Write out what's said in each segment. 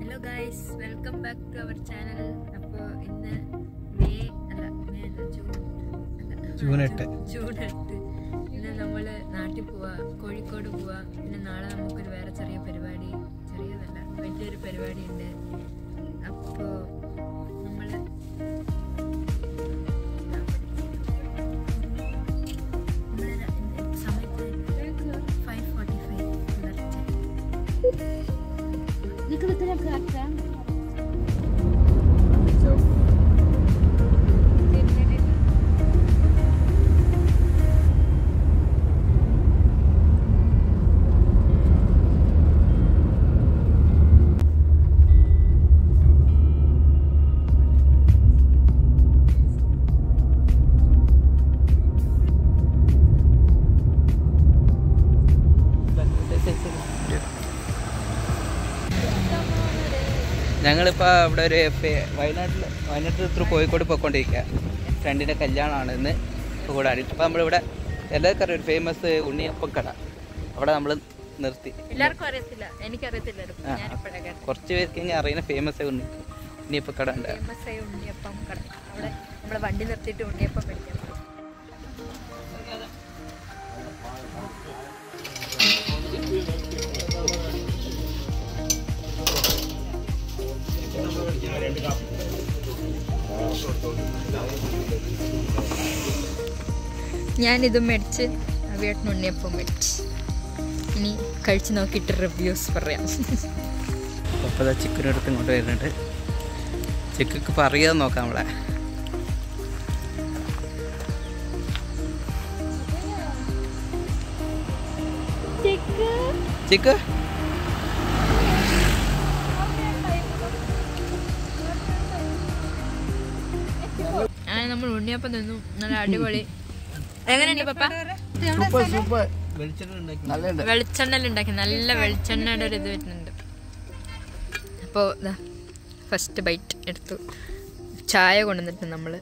Hello guys welcome back to our channel അപ്പോൾ ഇന്ന് May അല്ല മെയ് അല്ല ജൂൺ അല്ല, ജൂൺ എട്ട്. ജൂൺ എട്ട് ഇന്ന് നമ്മൾ നാട്ടിൽ പോവാ കോഴിക്കോട് പോവാ പിന്നെ നാളെ നമുക്കൊരു വേറെ ചെറിയ പരിപാടി ചെറിയതല്ല വലിയൊരു പരിപാടി ഉണ്ട് അപ്പോൾ നമ്മൾ സമയത്ത് ഫൈവ് ഫോർട്ടി ഫൈവ് പുലർച്ചെ ഞങ്ങളിപ്പോൾ ഇവിടെ ഒരു ഫെ- വയനാട്ടിൽ വയനാട്ടിൽ ത്രൂ കോഴിക്കോട് പോയിക്കൊണ്ടിരിക്കുക ഫ്രണ്ടിൻ്റെ കല്യാണമാണ് ഇന്ന് ഇപ്പോൾ കൂടാടി അപ്പോൾ നമ്മളിവിടെ എല്ലാവർക്കും അറിയാം ഒരു ഫേമസ് ഉണ്ണിയപ്പം കട അവിടെ നമ്മൾ നിർത്തി എല്ലാവർക്കും അറിയത്തില്ല എനിക്കറിയത്തില്ലായിരുന്നു ആ, ഞാൻ ഇപ്പോഴൊക്കെ കുറച്ച് പേർക്ക് ഇങ്ങനെ അറിയുന്ന ഫേമസ് ഉണ്ണി ഉണ്ണിയപ്പം കട ഉണ്ട് ഫേമസ് ആയ ഉണ്ണിയപ്പം കട അവിടെ നമ്മളെ വണ്ടി നിർത്തിയിട്ട് ഉണ്ണിയപ്പം മേടിക്കാൻ പോകും ഞാനിതും മേടിച്ച് അവിയേട്ടന് ഉണ്ണിയപ്പം മേടിച്ച് ഇനി കഴിച്ച് നോക്കിയിട്ട് റിവ്യൂസ് പറയാം അപ്പോൾ അതാ ചിക്കനെടുത്ത് ഇങ്ങോട്ട് വരുന്നുണ്ട് ചിക്കക്ക് പറയാതെ നോക്കാം നമ്മളെ ചിക്ക് അങ്ങനെ നമ്മൾ ഉണ്ണിയപ്പം നിന്നു നല്ല അടിപൊളി എങ്ങനെയുണ്ട് പപ്പ വെളിച്ചെണ്ണയിൽ ഉണ്ടാക്കി നല്ല വെളിച്ചെണ്ണയുടെ ഒരു ഇത് വരുന്നുണ്ട് അപ്പോൾ ഇതാ ഫസ്റ്റ് ബൈറ്റ് എടുത്തു ചായ കൊണ്ടുവന്നിട്ട് നമ്മൾ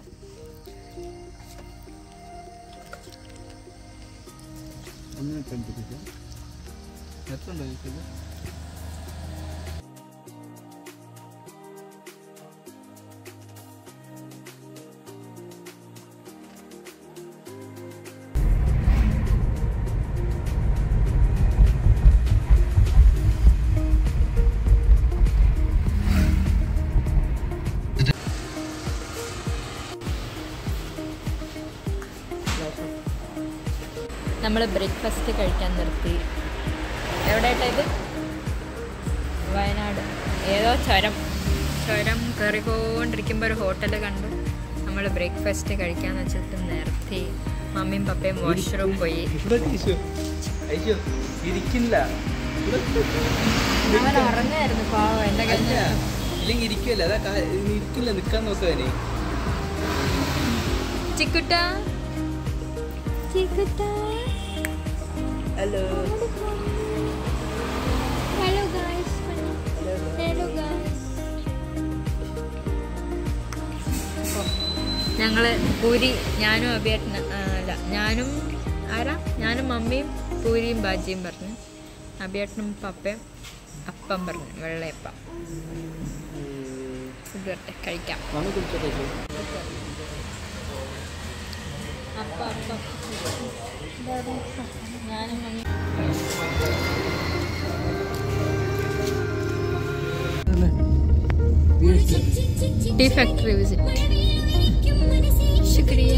നമ്മൾ ബ്രേക്ക്ഫാസ്റ്റ് കഴിക്കാൻ നിർത്തി എവിടെയായിട്ടാ ഇത് വയനാട് ഏതോ ചുരം ചുരം കയറിക്കൊണ്ടിരിക്കുമ്പോൾ ഒരു ഹോട്ടൽ കണ്ടു നമ്മൾ ബ്രേക്ക്ഫാസ്റ്റ് കഴിക്കാന്ന് വെച്ചിട്ട് നിർത്തി മമ്മിയും പപ്പയും വാഷ്റൂം പോയി ഇരിക്കില്ല അവൻ ഉറങ്ങായിരുന്നു പാവം എൻ്റെ കയ്യിൽ ഇല്ലെങ്കിൽ ഇരിക്കില്ല അതാ കാ- ഇരിക്കില്ല നിൽക്കാൻ നോക്കുവാനേ ചിക്കുട്ട ചിക്കുട്ട hello hello guys hello guys ഞങ്ങള് പൂരി ഞാനും അഭിയേട്ടന് ആ, അല്ല ഞാനും ആരാ ഞാനും മമ്മിയും പൂരിയും ബാജിയും പറഞ്ഞു അഭിയേട്ടനും പപ്പയും അപ്പം പറഞ്ഞു വെള്ളയപ്പം ഇത് വരട്ടെ കഴിക്കാം മമ്മി കുടിച്ചോട്ടെ അപ്പം അപ്പം ഞാനും മമ്മി ടീ ഫാക്ടറി വിസിറ്റ് ശുക്രിയ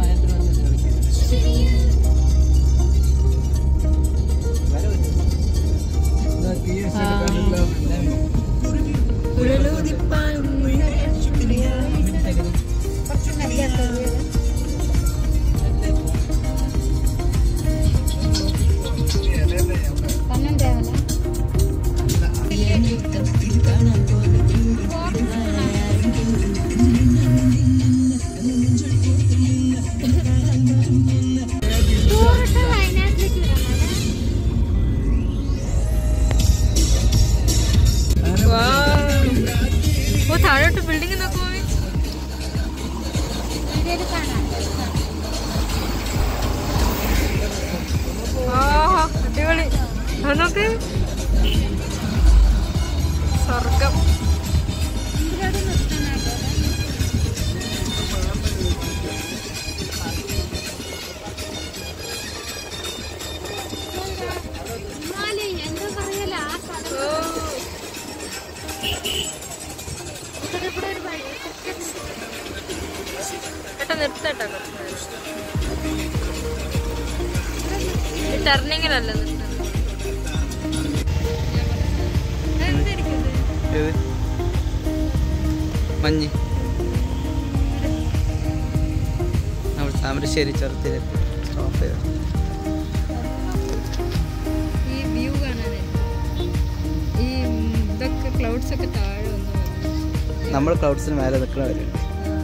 ഓ താഴോട്ട് ബിൽഡിംഗ് നോക്കുമോ ആ അടിപൊളി അത് നോക്ക് സ്വർഗം നിർത്തട്ടോ കുറച്ച് നേരം ടർണിങ്ങിലല്ല നിർത്തുന്നത് എന്തായിരിക്കും ഏത് മഞ്ഞ് നമ്മൾ താമരശ്ശേരി ചുരത്തിലെത്തി സ്റ്റോപ്പ് ചെയ്ത ഈ വ്യൂ കാണാനായിട്ട് ഈ ഉം, ഇതൊക്കെ ക്ലൗഡ്സ് ഒക്കെ താഴെ വന്നു നമ്മൾ ക്ലൗഡ്സിന് മേലെ നിൽക്കണവരുണ്ട്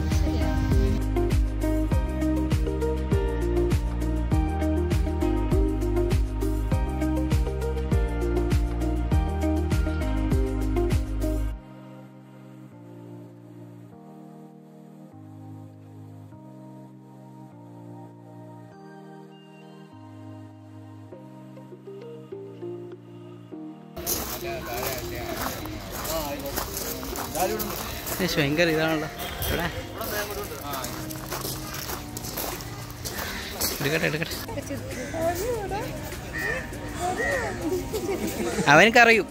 ഏഷ് ഭയങ്കര ഇതാണല്ലോ ഇവിടെ എടുക്കട്ടെ എടുക്കട്ടെ അവനക്കറിയും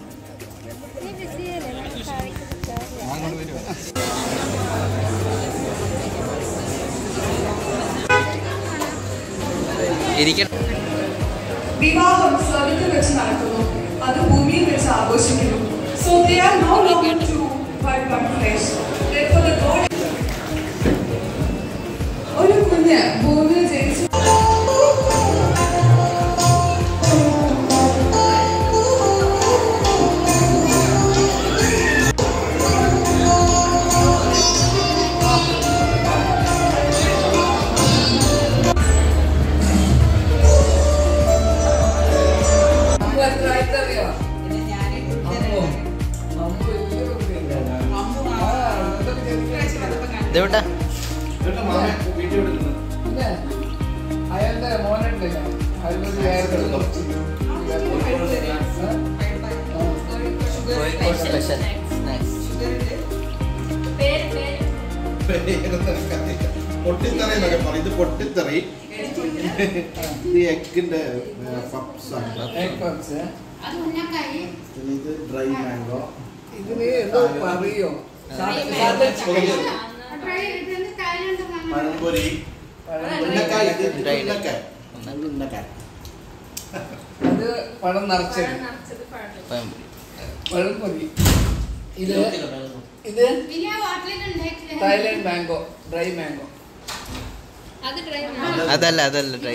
ഇരിക്കട്ടെ വിവാഹം സ്വർഗത്തിൽ വെച്ച് നടക്കുന്നു അത് ഭൂമിയിൽ വെച്ച് ആഘോഷിക്കുന്നു so they are no longer two but one flesh therefore the god ഒരു കുഞ്ഞ് ഭൂമിയിൽ ജനിച്ചു ഇതെവിട്ടാ അയാളുടെ മോനുണ്ടല്ലേ അയാളൊരു വേറെ കോഴിക്കോട് സ്പെഷ്യൽ പൊട്ടിത്തെറി എന്നൊക്കെ പറയും ഇത് പൊട്ടിത്തെറി ഇത് എഗിന്റെ പപ്സ് ആണ് പിന്നെ ഇത് ഡ്രൈ മാംഗോ ഇതിന് എന്തോ പറയോ പഴംപൊരി ഉന്നക്കായ ഇത് ഇത് ഉന്നക്കായ ഇത് ഉന്നക്കായ അത് പഴം നിറച്ചത് പഴം പൊരി ഇത് ഇത് തായ്ലാൻഡ് മാംഗോ ഡ്രൈ മാംഗോ അത് ട്രൈ അതല്ല അതല്ല ഡ്രൈ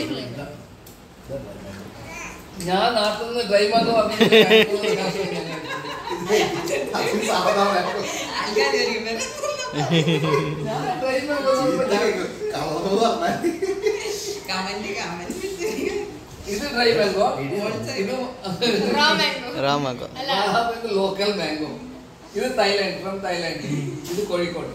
ഞാൻ നാട്ടിൽ നിന്ന് ഡ്രൈ മാംഗോ വാങ്ങിയിട്ട് അത് സാധാ മാംഗോ ഞാൻ ഡ്രൈ മാംഗോ കളറ് പറഞ്ഞാൽ ഇത് ഡ്രൈ മാംഗോ ഇത് റാമാക്കോ ലോക്കൽ മാംഗോ ഇത് തായ്ലാൻഡ് ഫ്രം തായ്ലാൻഡ് ഇത് കോഴിക്കോട്